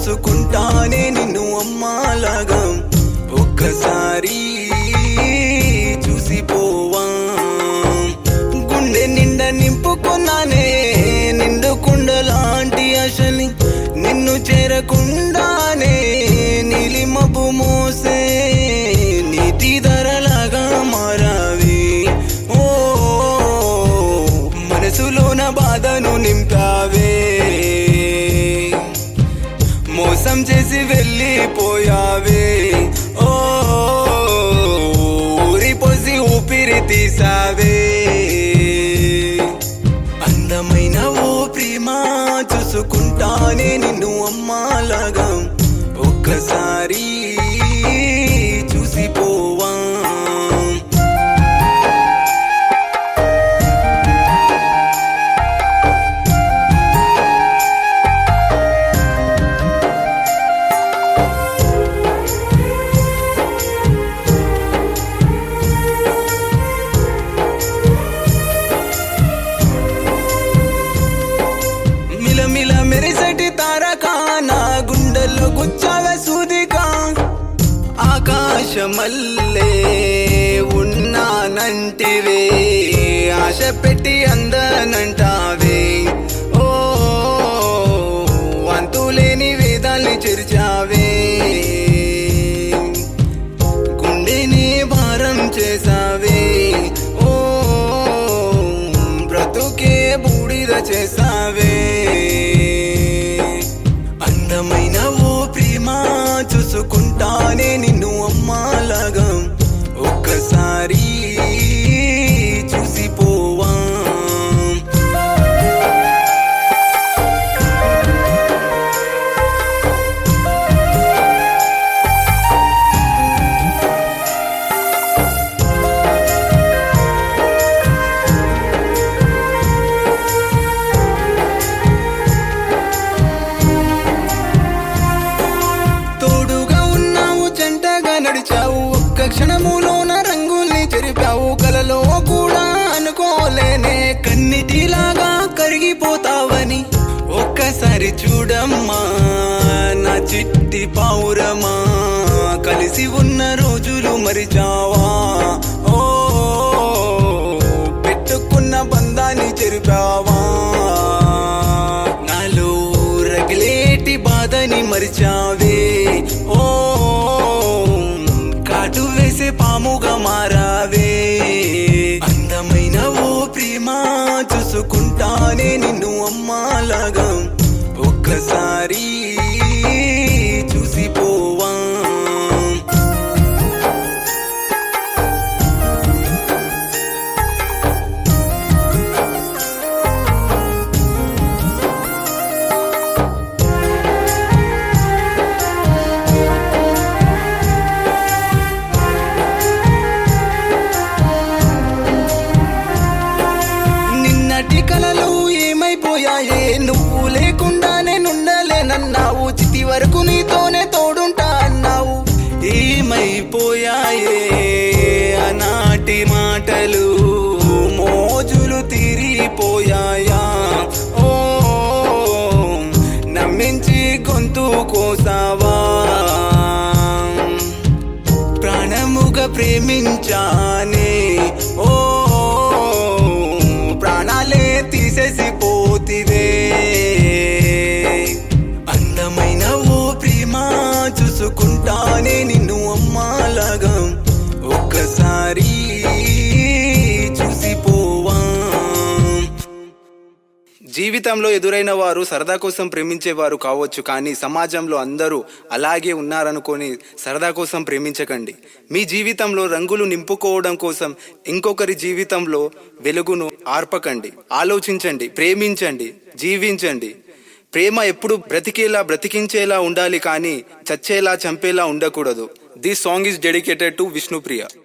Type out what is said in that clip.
చూసుకుంటానే నిన్ను అమ్మాలాగా ఒక్కసారి చూసిపోవా గుండె నిండా నింపుకున్నానే నిండు కుండలాంటి ఆశని నిన్ను చేరకుండానే నీలిమపు మోసే నీటి ధరలాగా మారావి ఓ మనసులోన బాధను నింపావే మోసం చేసి వెళ్ళిపోయావే ఓ ఊరిపోసి ఊపిరి తీసావే అందమైన ఓ ప్రేమ చూసుకుంటానే నిన్ను అమ్మాలాగా ఒక్కసారి చూసిపోవా మిలమిల మెరిసటి తారక నా గుండెల్లో గుచ్చావే సూదిక ఆకాశమల్లే ఉన్నానంటివే ఆశ పెట్టి అందనంటావే ఓ అంతులేని వేదాల్ని చెరిచావే గుండెని భారం చేసావే ఓ బ్రతుకే బూడిద చేసావే అందమైన ఓ ప్రేమ చూసుకుంటానే నిన్ను అమ్మాలాగా ఒక్కసారి చూసిపోవా తోడుగా ఉన్నావు జంటగా నడిచావు ఒక్క క్షణములోన రంగుల్ని చెరిపావు కలలో కూడా అనుకోలేనే కన్నిటిలాగా కరిగిపోతావని ఒక్కసారి చూడమ్మా నా చిట్టి పావురమా కలిసి ఉన్న రోజులు మరిచావా ఓ పెట్టుకున్న బంధాన్ని చెరిపావా నాలో రగిలేటి బాధని మరిచావే ఓ కాటు వేసే పాముగా మారావే అందమైన ఓ ప్రేమ చూసుకుంటానే నిన్ను అమ్మాలాగా ఒక్కసారి చూసిపోవా నిన్నటి కలలు ఏమైపోయాయే నువ్వు లేకుండానే నుండలేనన్నావు చితి వరకు నీతోనే తోడుంటా అన్నావు ఏమైపోయాయే అనాటి మాటలు మోజులు తీరిపోయాయా ఓ నమ్మించి గొంతు కోసావా ప్రాణముగా ప్రేమించానే ఓ ప్రాణాలే తీసేసి పోతివే అందమైన ఓ ప్రేమ చూసుకుంటానే నిన్ను అమ్మాలాగా ఒక్కసారి చూసిపోవా జీవితంలో ఎదురైన వారు సరదా కోసం ప్రేమించేవారు కావచ్చు కానీ సమాజంలో అందరూ అలాగే ఉన్నారనుకొని సరదా కోసం ప్రేమించకండి మీ జీవితంలో రంగులు నింపుకోవడం కోసం ఇంకొకరి జీవితంలో వెలుగును ఆర్పకండి ఆలోచించండి ప్రేమించండి జీవించండి ప్రేమ ఎప్పుడు బ్రతికేలా బ్రతికించేలా ఉండాలి కానీ చచ్చేలా చంపేలా ఉండకూడదు this song is dedicated to Vishnupriya